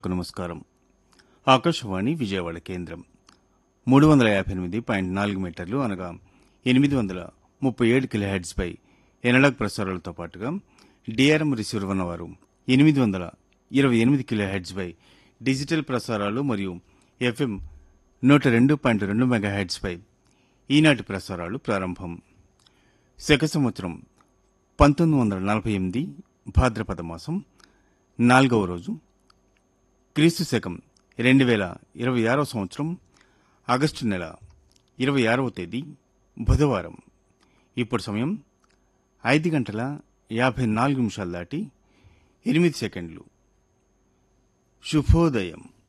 నమస్కారం ఆకాశవాణి విజయవాడ కేంద్రం మూడు వందల యాభై ఎనిమిది పాయింట్ నాలుగు మీటర్లు అనగా ఎనిమిది వందల ముప్పై ఏడు కిలోహెడ్స్పై ఎనలాగ్ ప్రసారాలతో పాటుగా డిఆర్ఎం రిసీవర్ ఉన్నవారు ఎనిమిది వందల ఇరవై ఎనిమిది కిలోహెడ్స్పై డిజిటల్ ప్రసారాలు మరియు ఎఫ్ఎం నూట రెండు పాయింట్ రెండు మెగాహెడ్స్పై ఈనాటి ప్రసారాలు ప్రారంభం శక సంవత్సరం పంతొమ్మిది వందల నలభై ఎనిమిది భాద్రపద మాసం నాలుగవ రోజు క్రీస్తు శకం రెండు వేల ఇరవై ఆరవ సంవత్సరం ఆగస్టు నెల ఇరవై ఆరవ తేదీ బుధవారం ఇప్పుడు సమయం ఐదు గంటల యాభై నాలుగు నిమిషాలు దాటి ఎనిమిది సెకండ్లు శుభోదయం